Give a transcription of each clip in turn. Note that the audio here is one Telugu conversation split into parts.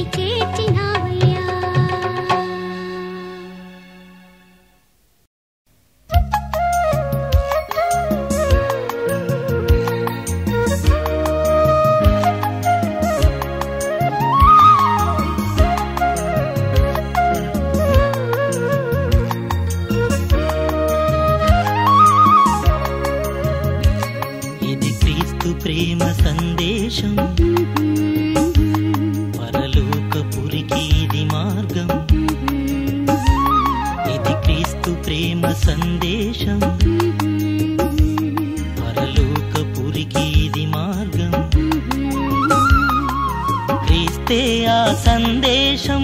చేర్చినావయ్యా ఇది క్రీస్తు ప్రేమ సందేశం పరలోకపురికి ఇది మార్గం ఇది క్రీస్తు ప్రేమ సందేశం పరలోకపురికి ఇది మార్గం క్రీస్తే ఆ సందేశం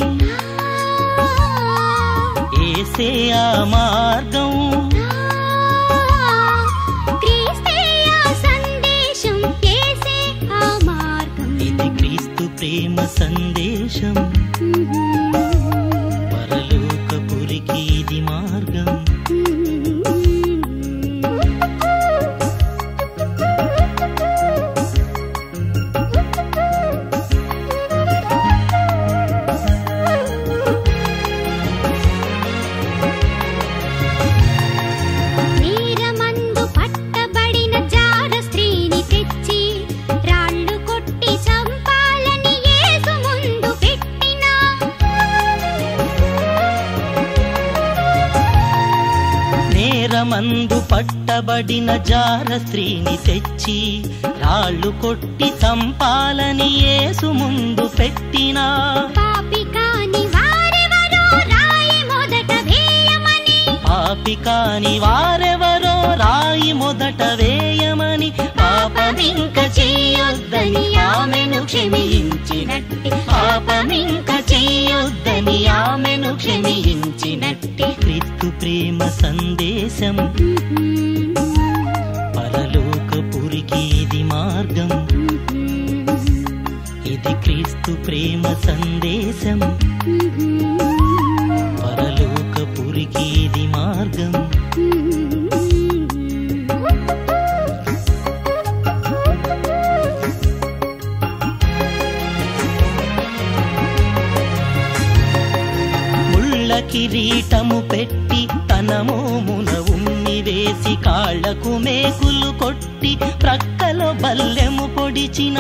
ఏసే ఆ మార్గం క్రీస్తేయ సందేశం యేసే ఆ మార్గం ఇది క్రీస్తు ప్రేమ సందేశం పరలోకపురికి ఇది మార్గం నేరమందు పట్టబడిన జార స్త్రీని తెచ్చి రాళ్ళు కొట్టి చంపాలని యేసు ముందు పెట్టిన నేరమందు పట్టబడిన జార స్త్రీని తెచ్చి రాళ్ళు కొట్టి చంపాలని యేసు ముందు పెట్టినా పాపి కాని వారెవరో రాయి మొదట వేయమని పాపి కాని వారెవరో రాయి మొదట వేయమని పాపమింక చెయ్యొద్దని ఆమెను క్షమించినట్టి పాపమింక చెయ్యొద్దని ఆమెను క్షమించినట్టి క్రీస్తు ప్రేమ సందేశం పరలోకపురికి ఇది మార్గం ఇది క్రీస్తు ప్రేమ సందేశం పరలోకపురికి ఇది మార్గం ముళ్ళ కిరీటము పెట్టి తన మోమున ఉమ్మి వేసి కాళ్లకు మేకులు కొట్టి ప్రక్కలో బల్లెము పొడిచిన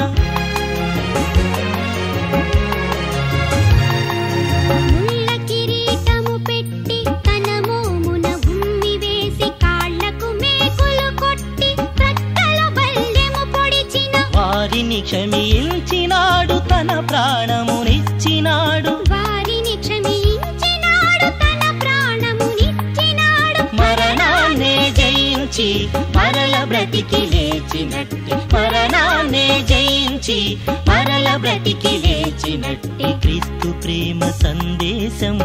ముళ్ళ కిరీటము పెట్టి తన మోమున ఉమ్మి వేసి కాళ్లకు మేకులు కొట్టి ప్రక్కల బల్లెము పొడిచిన వారిని క్షమించినాడు తన ప్రాణమునిచ్చినాడు వారిని క్షమించినాడు తన ప్రాణమునిచ్చినాడు మరణాన్నే జయించి మరల బ్రతికి లేచినట్టి మరణాన్నే జయించి మరల బ్రతికి లేచినట్టి క్రీస్తు ప్రేమ సందేశం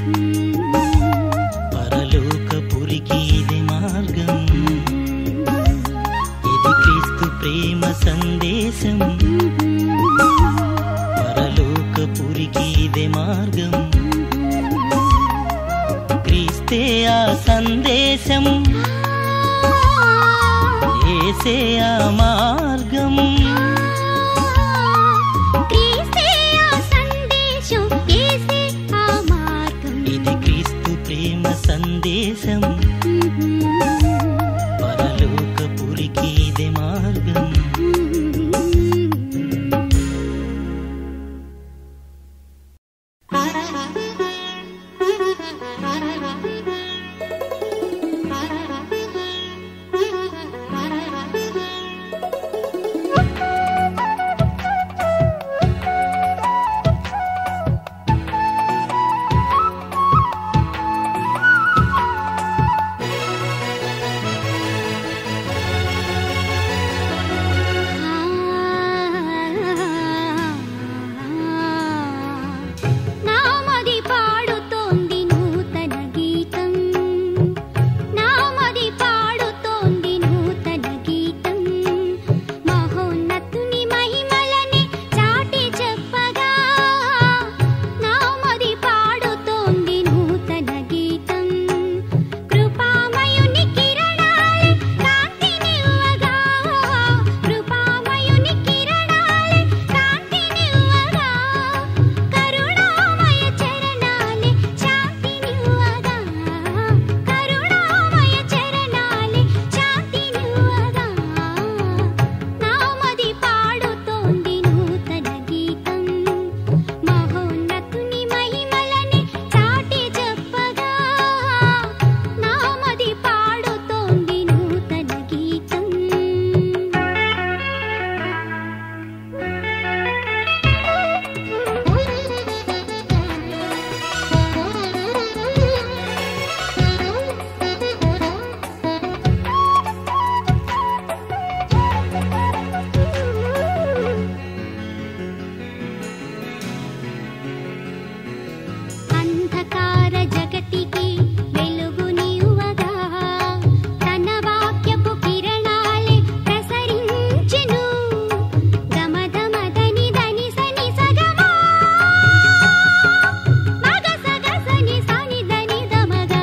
పరలోకపురికి ఇది మార్గం ఇది క్రీస్తు ప్రేమ సందేశం పరలోకపురికి ఇది మార్గం క్రీస్తే ఆ సందేశం ఏసే ఆ మార్గం క్రీస్తే ఆ సందేశం యేసే ఆ మార్గం ఇది క్రీస్తు ప్రేమ సందేశం పరలోకపురికి ఇది మార్గం అంధకార జగతికి వెలుగునివ్వగా తన వాక్యపు కిరణాలే ప్రసరించెను గమధమదని దని సని సగమా మగ సగ సని సని దని దమగా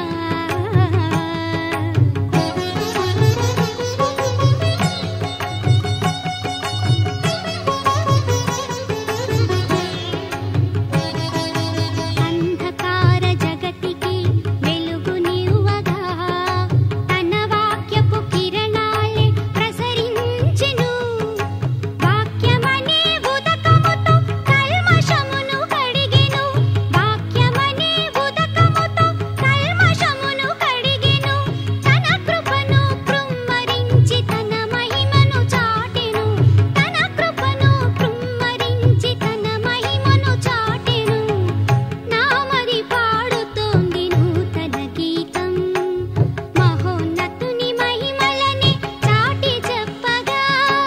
అంధకార జగతికి వెలుగునివ్వగా తన వాక్యపు కిరణాలే ప్రసరించెను వాక్యమనే ఉదకముతో కల్మషమును కడిగెను వాక్యమనే ఉదకముతో కల్మషమును కడిగెను తన కృపను కృమ్మరించి తన మహిమను చాటెను తన కృపను కృమ్మరించి తన మహిమను చాటెను నామది పాడుతోంది నూతన గీతం మహోన్నతుని మహిమలని చాటి చెప్పగా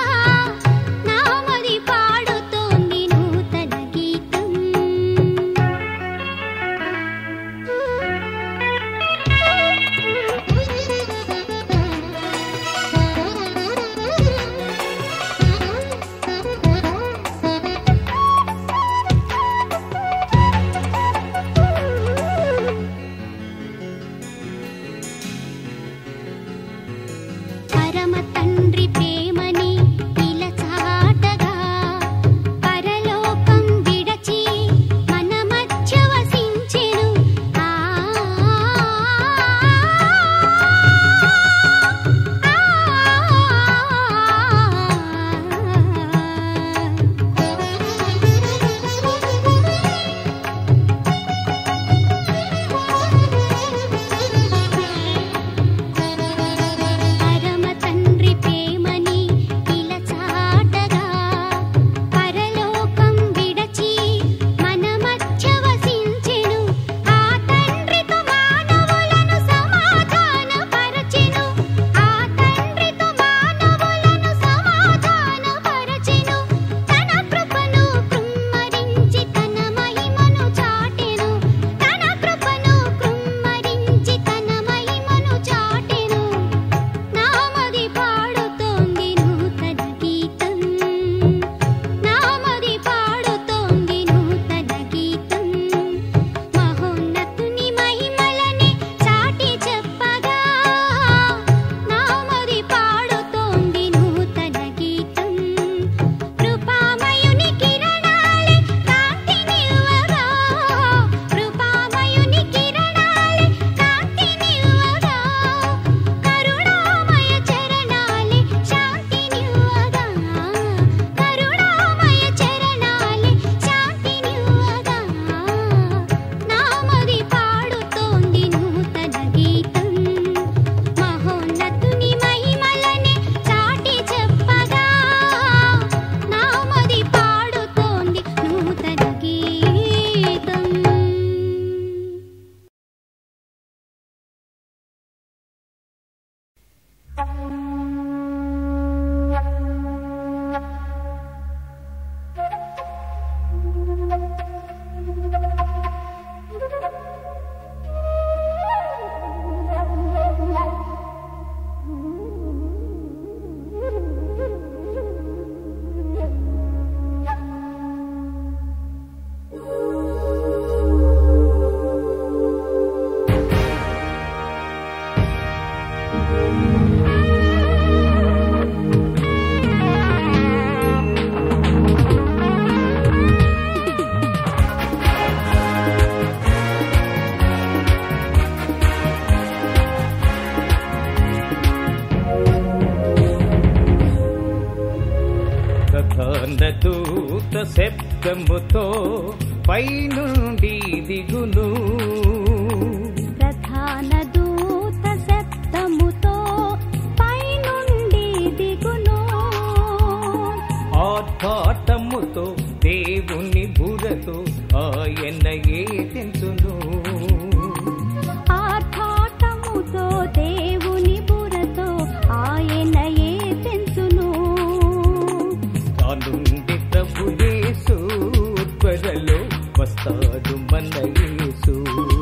నామది పాడుతోంది నూతన గీతం పరమ తండ్రి ప్రేమని పిలచాటగా పరలోకం విడచి మన మధ్య వసించెను ఆ పరమ తండ్రి ప్రేమని పిలచాటగా పరలోకం విడచి మన మధ్య వసించెను ఆ తండ్రితో మానవులను సమాధాన పరచెను ఆ తండ్రితో మానవులను సమాధాన పరచెను తన కృపను కృమ్మరించి తన మహిమను చాటెను తన కృపను కృమ్మరించి తన మహిమను చాటెను నామది పాడుతోంది నూతన గీతం నామది పాడుతోంది నూతన గీతం మహోన్నతుని మహిమలని చాటి చెప్పగా నామది పాడుతోంది నూతన గీతం కృపామయుని కిరణాలే కాంతినివ్వగా కృపామయుని కిరణాలే కాంతినివ్వగా కరుణామయ చరణాలే శాంతినివ్వగా కరుణామయ చరణాలే శాంతినివ్వగా నామది పాడుతోంది నూతన గీతం మహోన్నతుని మహిమలనే చాటి చెప్పగా నామది పాడుతోంది నూతన గీతం దూత శబ్దముతో పైనుండి దిగును ప్రధాన దూత శబ్దముతో పైనుండి దిగును ఆర్భాటముతో దేవుని బురతో ఆయన ఏ తెంచును ఆర్భాటముతో దేవుని బురతో ఆయన ఏ తెంచును తానుండి ప్రభు యేసు త్వరలో వస్తాడు మన యేసు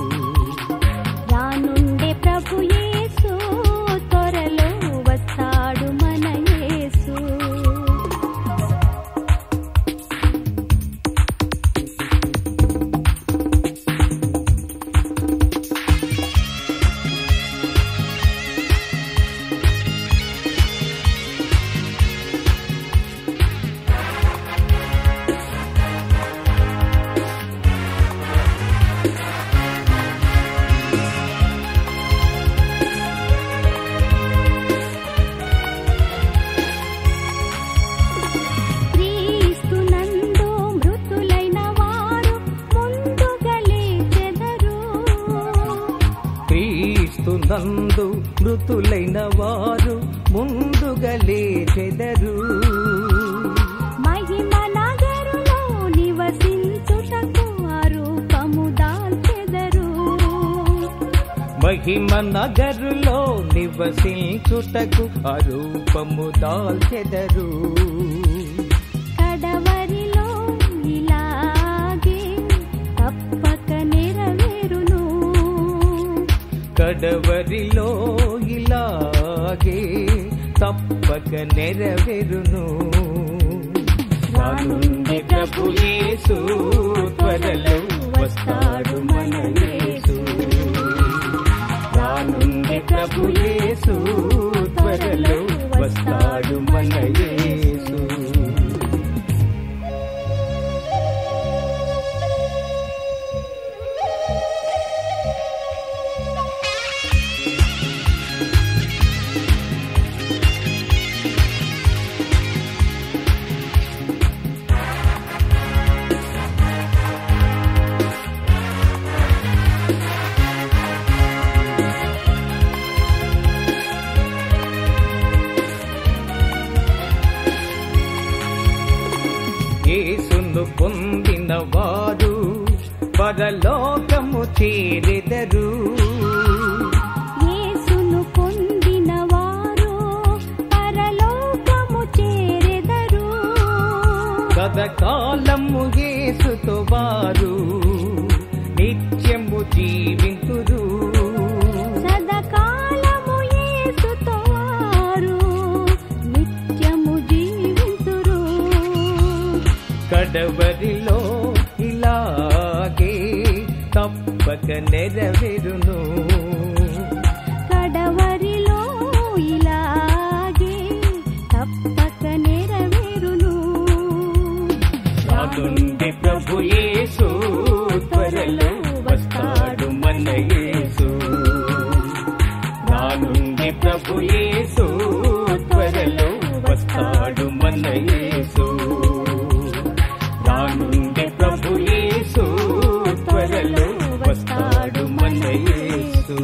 నందు మృతులైన వారు ముందుగా లేచెదరు మహిమ నగరులో నివసించుటకు అరూపము దాల్చెదరు మహిమ నగరులో నివసించుటకు అరూపము దాల్చెదరు కడవరిలో ఇలాగే తప్పక నెరవేరును కడవరిలో ఇలాగే తప్పక నెరవేరును రానుంది ప్రభు యేసు త్వరలో వస్తాడు మన యేసు రానుంది ప్రభు యేసు త్వరలో వస్తాడు మన యేసు యేసును పొందిన వారు పరలోకము చేరెదరు యేసును పొందిన వారు పరలోకము చేరెదరు సదకాలము యేసుతో వారు నిత్యము జీవింతురు సదాకాలము యేసుతో వారు నిత్యము జీవింతురు కడవరిలో ఇలాగే తప్పక నెరవేరును కడవరిలో ఇలాగే తప్పక నెరవేరును రానుంది ప్రభు యేసు త్వరలో వస్తాడు మన యేసు రానుంది ప్రభు యేసు త్వరలో వస్తాడు మన యేసు రానుంది ప్రభు యేసు త్వరలో వస్తాడు మన యేసు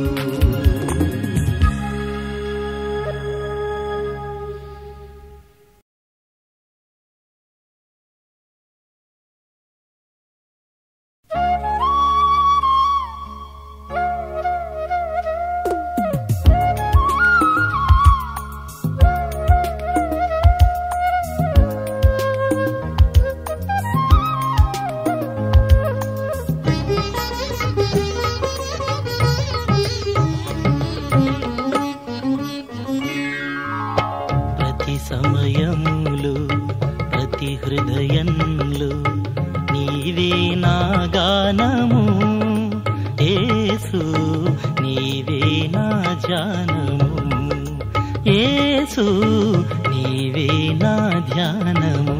ప్రతి సమయములు ప్రతి హృదయంలో నీవే నా గానము యేసు నీవే నా జానము యేసు నీవే నా ధ్యానము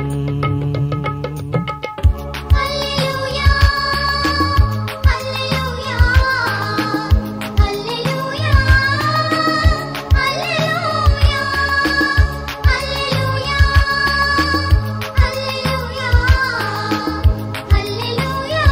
హల్లెలూయా హల్లెలూయా హల్లెలూయా హల్లెలూయా హల్లెలూయా హల్లెలూయా హల్లెలూయా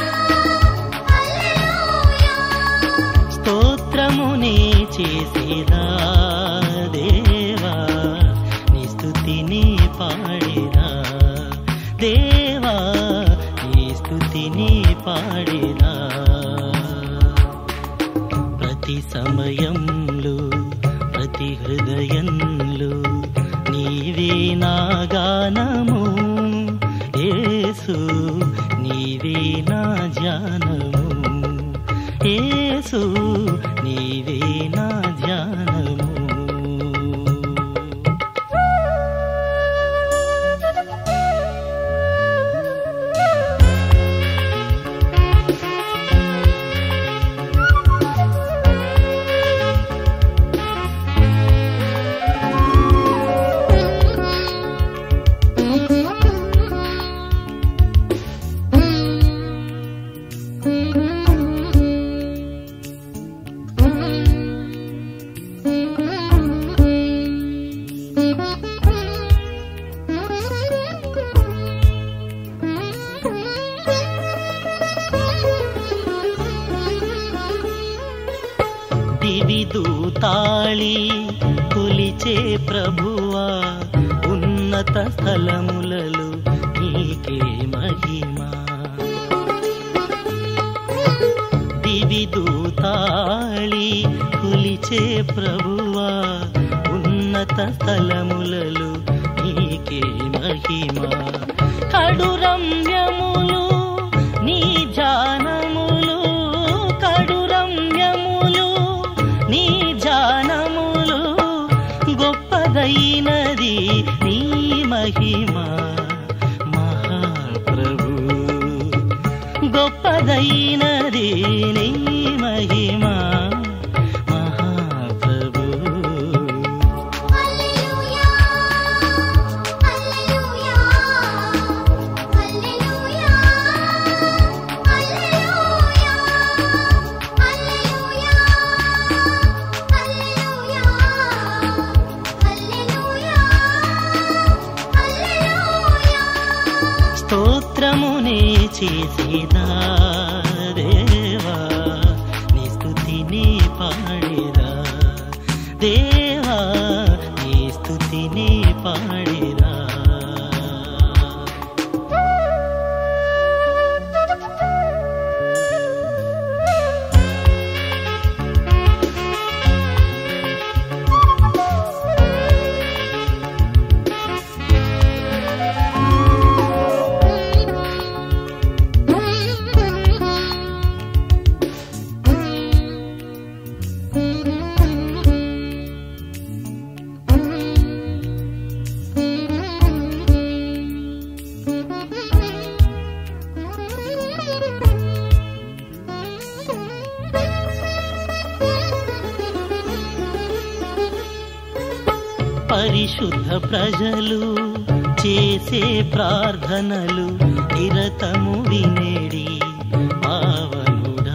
హల్లెలూయా స్తోత్రమునే చేసేదా దేవా నీ స్థుతిని పాడేదా దేవా నీ స్థుతిని పాడేదా ప్రతి సమయంలో ప్రతి హృదయంలో నీవే నా గానము యేసు నీవే నా జానము యేసు నీవే నా ధ్యానము Thank you. తాళి కొలిచే ప్రభువా ఉన్నత స్థలములలో నీకే మహిమా దివి దూతాళి కొలిచే ప్రభువా ఉన్నత స్థలములలో నీకే మహిమా కడు రమ్యములు నీ జానములు కడు రమ్యములు నీ జానములు గొప్పదైనది నీ మహిమా మహాప్రభు గొప్పదైనది నీ మహిమా మహాప్రభు హల్లెలూయా హల్లెలూయా హల్లెలూయా హల్లెలూయా హల్లెలూయా హల్లెలూయా హల్లెలూయా హల్లెలూయా స్తోత్రమునే చేసేదా దేవా నీ స్థుతిని పాడేదా దేవా నీ స్థుతిని పాడేదా పరిశుద్ధ ప్రజలు చేసే ప్రార్థనలు నిరతము వినేడి పావనుడా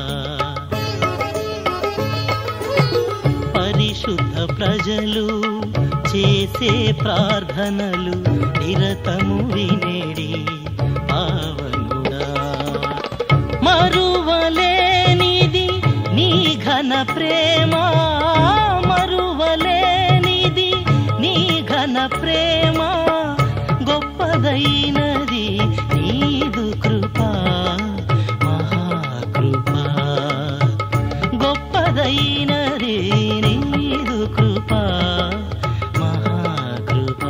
పరిశుద్ధ ప్రజలు చేసే ప్రార్థనలు నిరతము వినేడి పావనుడా మరువలేనిది నీ ఘన ప్రేమ మరువలేనిది నీ ఘన ప్రేమ గొప్పదైనది నీదు కృపా మహాకృపా గొప్పదైనది నీదు కృపా మహాకృపా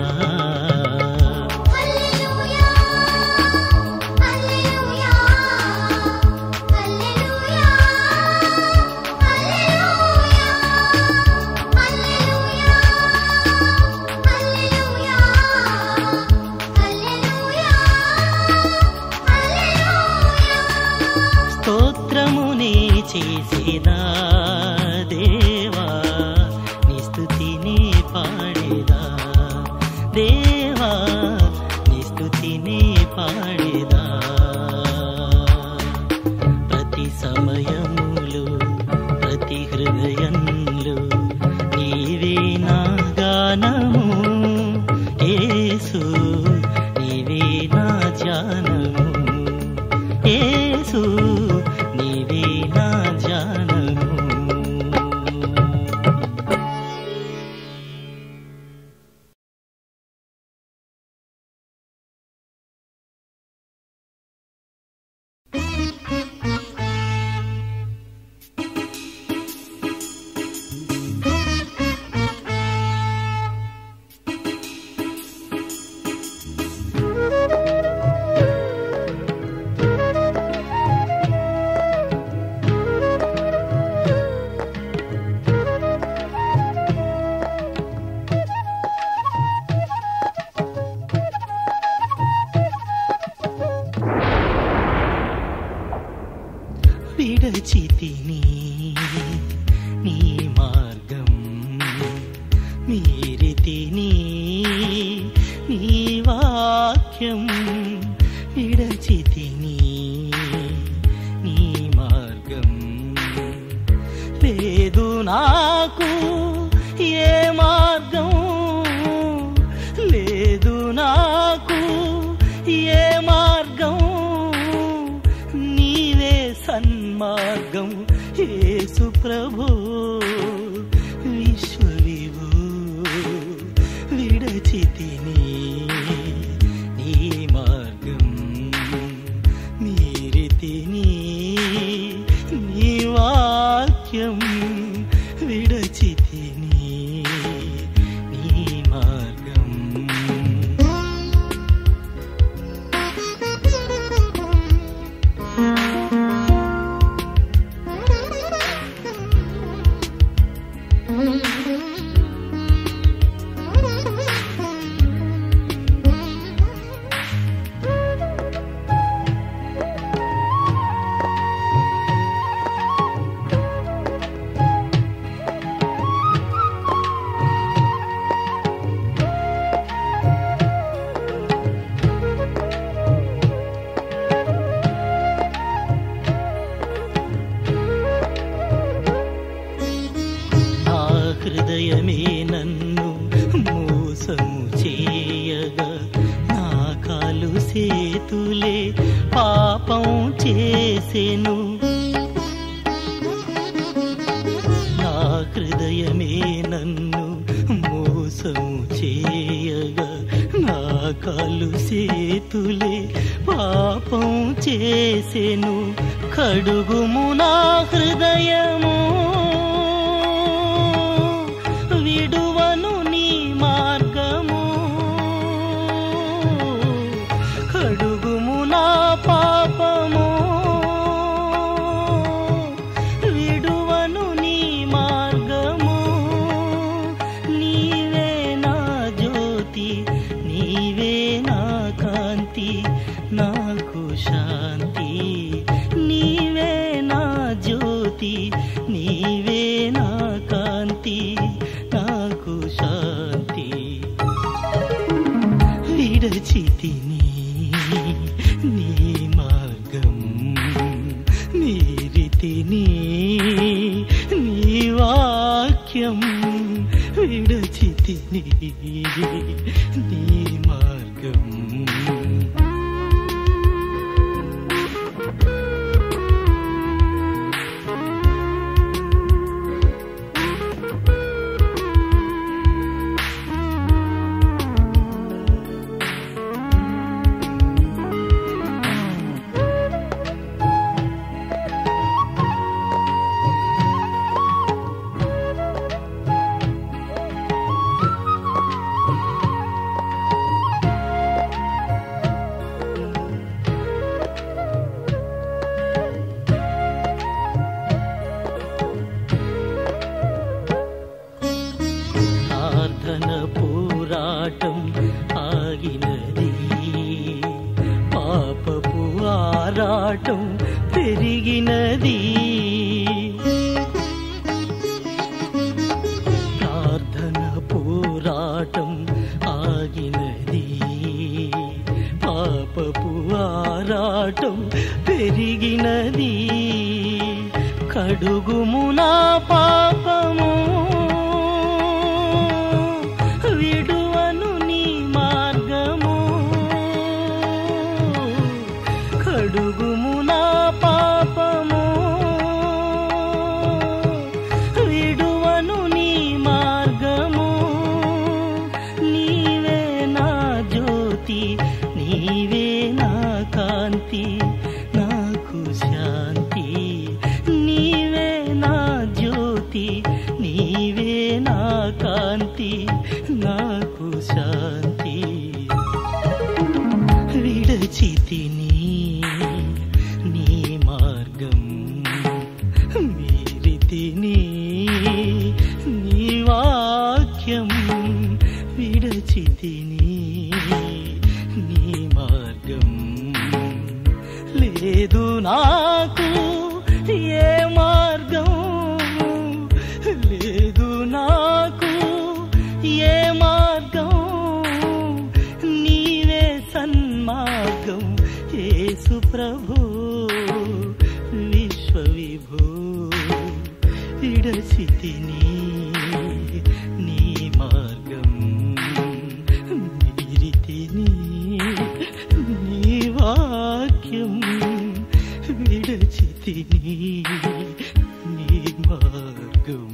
హల్లెలూయా హల్లెలూయా హల్లెలూయా హల్లెలూయా హల్లెలూయా హల్లెలూయా హల్లెలూయా హల్లెలూయా స్తోత్రమునే చేసేదా దేవా నీ స్థుతిని పాడేదా దేవా నీ స్థుతిని పాడేదా ప్రతి సమయములు ప్రతి హృదయంలో నీవే నా గానము యేసు నీవే నా ధ్యానము యేసు నీవే నా ధ్యానము విడచితిని నీ మార్గం మీరితిని నీ వాక్యం విడచితిని నీ మార్గం లేదు నాకు ఏ మార్గం లేదు నాకు ఏ మార్గం నీవే సన్మార్గం యేసు ప్రభు చేసెను నా హృదయమే నన్ను మోసము చేయగా నా కాలు సేతులే పాపం చేసెను కడుగుము నా హృదయము విడువను నీ మార్గము కడుగుము నా పాపము విడువను నీ మార్గము నీవే నా జ్యోతి నీవే నా కాంతి నాకు శాంతి నీవే నా జ్యోతి నీవే నా కాంతి నాకు శాంతి విడచితిని నీ మార్గం మీరితిని నీ వాక్యం విడచితిని నీ మార్గం ప్రార్థన పోరాటం ఆగినది పాపపు ఆరాటం పెరిగినది ప్రార్థన పోరాటం ఆగినది పాపపు ఆరాటం పెరిగినది కడుగుము నా పాపము విడువను నీ మార్గము కడుగుము నా పాపము విడువను నీ మార్గము నీవే నా జ్యోతి నీవే నా కాంతి నాకు శాంతి నీవే నా జ్యోతి నీవే నా కాంతి నాకు శాంతి విడచితిని నీ మార్గం మీరితిని నీ వాక్యం విడచితిని నీ మార్గం లేదు నాకు ఏ మార్గం లేదు నాకు ఏ మార్గం నీవే సన్మార్గం యేసు ప్రభు విశ్వవిభూ విడచితిని నీ మార్గం మీరితిని నీ వాక్యం విడచితిని నీ మార్గం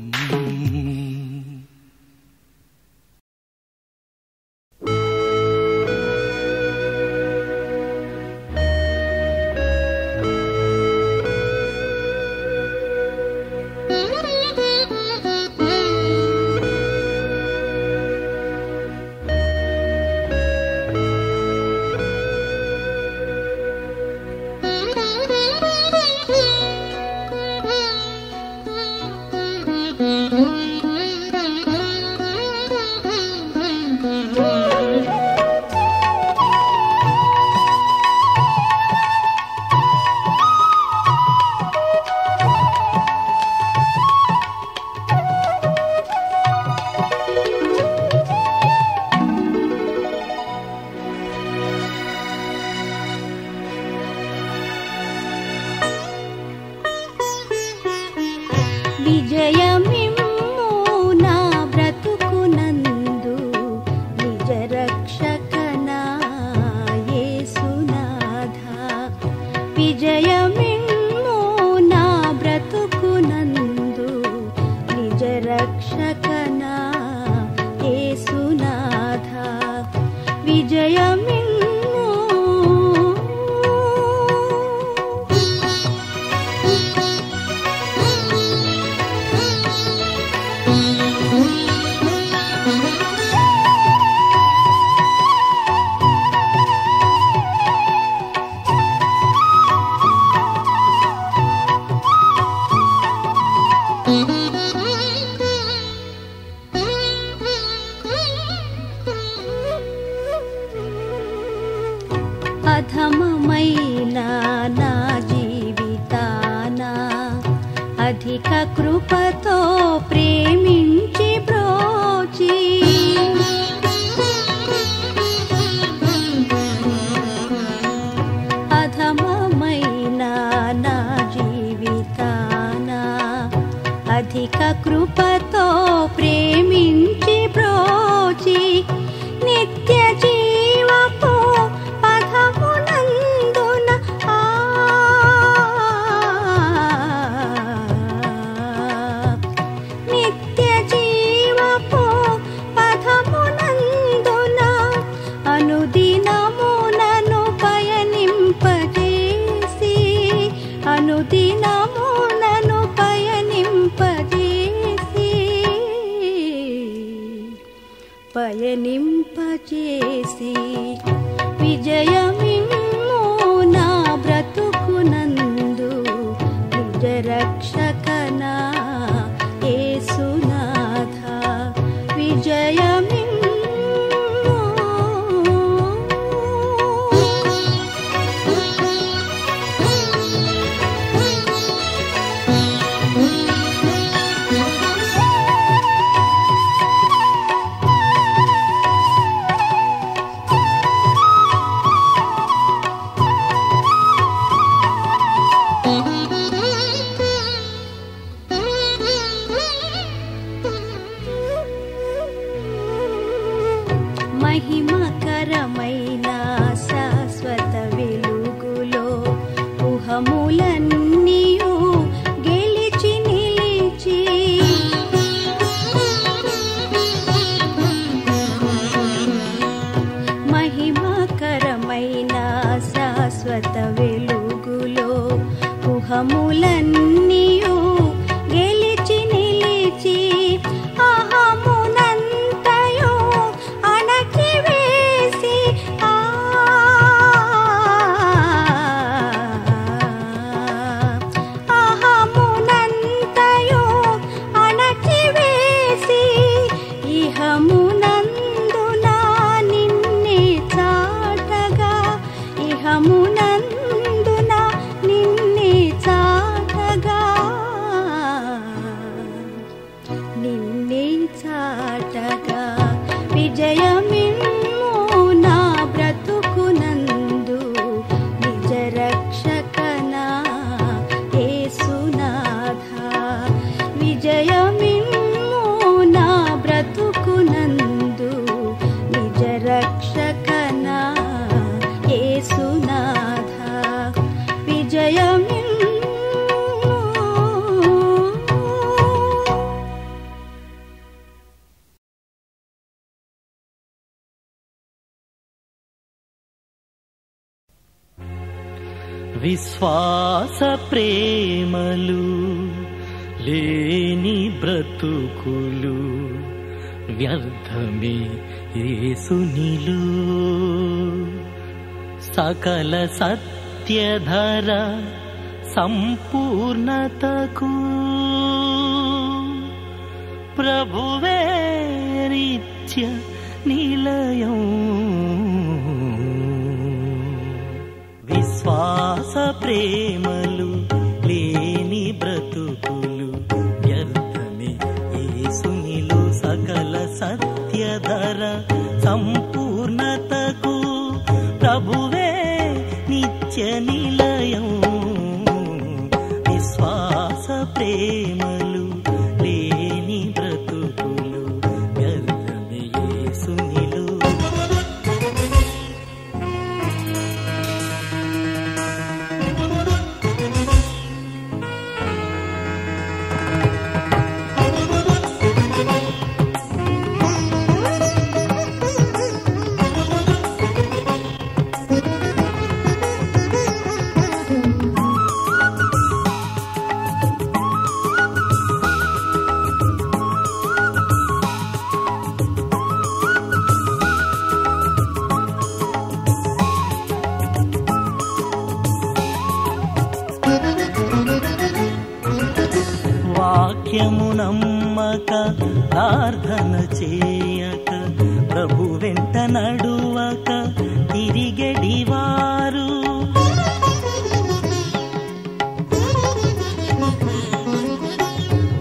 విజయమిమ్ము నా బ్రతుకునందు నిజ రక్షకనా యేసునాథ విజయమిమ్ము అధిక కృపతో ప్రేమించి బ్రోచి అధమమైన నా జీవితాన అధిక కృపతో ప్రేమించి బ్రోచి నిత్య జీవపు పదమునందున ఆ నిత్య జీవపు పదమునందున అనుదినమునను పయనింపజేసి అనుదినమునను పయనింపజేసి పయనింపచేసి విజయమిమ్ము నా బ్రతుకునందు నిజ రక్షకనా యేసునాథ విజయమిమ్ము మహిమకరమైన శాశ్వత వెలుగులో ఊహములన్నీయు గెలిచి నిలిచి మహిమకరమైన శాశ్వత వెలుగులో ఊహములన్నీయు గెలిచి నిలిచి అహమునంతయు అణకివేసి ఆ అహమునంతయు అణకివేసి ఇహమునందున నిన్నే చాటగా ఇహమునందున నిన్నే చాటగా నిన్నే చాటగా విజయమిమ్ము నా బ్రతుకునందు నిజ రక్షకనా యేసునాథ విజయమిమ్ము నా బ్రతుకునందు నిజ రక్షకనా యేసునాథ విజయమిమ్ము విశ్వాస ప్రేమలు లేని బ్రతుకులు వ్యర్థమే యేసునిలు సకల సత్యధర సంపూర్ణతకు ప్రభువే నిత్య నిలయం విశ్వాస ప్రేమలు లేని బ్రతుకులు వ్యర్థమే యేసునిలు సకల సత్యధర సంపూర్ణతకు ప్రభువే నిత్య నిలయం విశ్వాస ప్రేమలు లేని బ్రతుకులు వ్యర్థమే యేసునిలు వాక్యము నమ్మక ప్రార్థన చేయక ప్రభు వెంట నడువక తిరిగెడివారు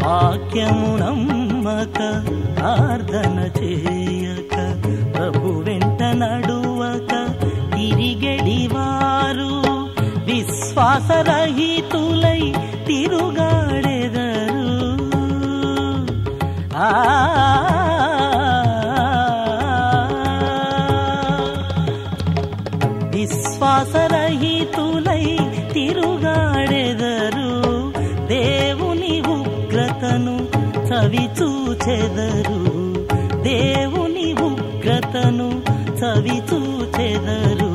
వాక్యము నమ్మక ప్రార్థన చేయక ప్రభు వెంట నడువక తిరిగెడివారు విశ్వాసరహితులై తిరుగాడెదరు ఆ విశ్వాసరహితులై తిరుగాడెదరు దేవుని ఉగ్రతను చవిచూచెదరు దేవుని ఉగ్రతను చవిచూచెదరు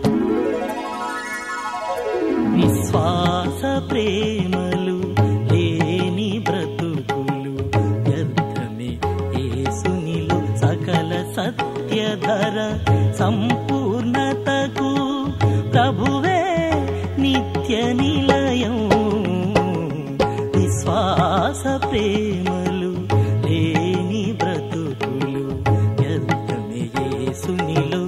విశ్వాస ప్రేమలు లేని బ్రతుకులు వ్యర్థమే యేసునిలు సకల సత్యధర సంపూర్ణతకు ప్రభువే నిత్య నిలయం విశ్వాస ప్రేమలు లేని బ్రతుకులు వ్యర్థమే యేసునిలు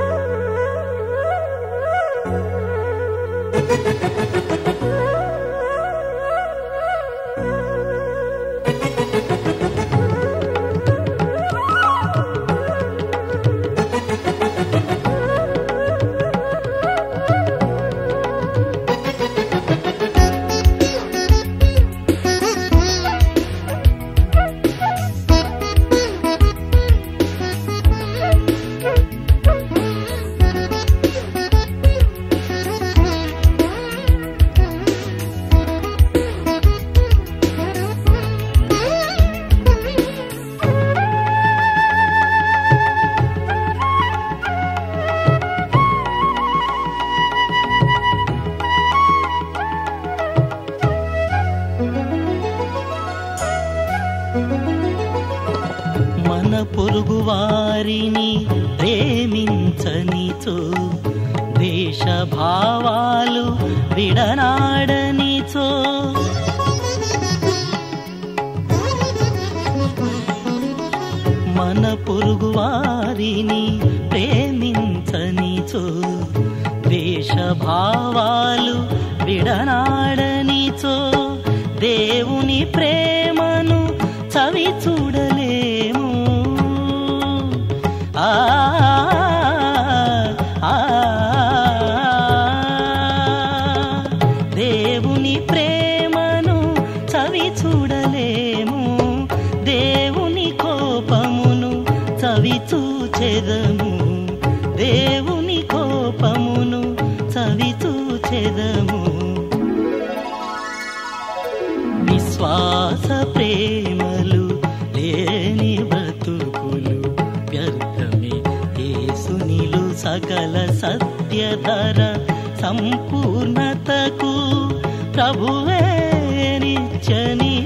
మన పొరుగు వారిని ప్రేమించనిచో దేశ భావాలు విడనాడనిచో మన పొరుగు వారిని ప్రేమించనిచో దేశ భావాలు విడనాడనిచో దేవుని ప్రేమను చవి చూడలేము ఆ ఆ, దేవుని ప్రేమను చవి చూడలేము దేవుని కోపమును చవి చూచెదము దేవుని కోపమును చవి చూచెదము విశ్వాస ప్రేమలు లేని బ్రతుకులు వ్యర్థమే యేసునిలు సకల సత్యధర సంపూర్ణతకు ప్రభువే నిత్య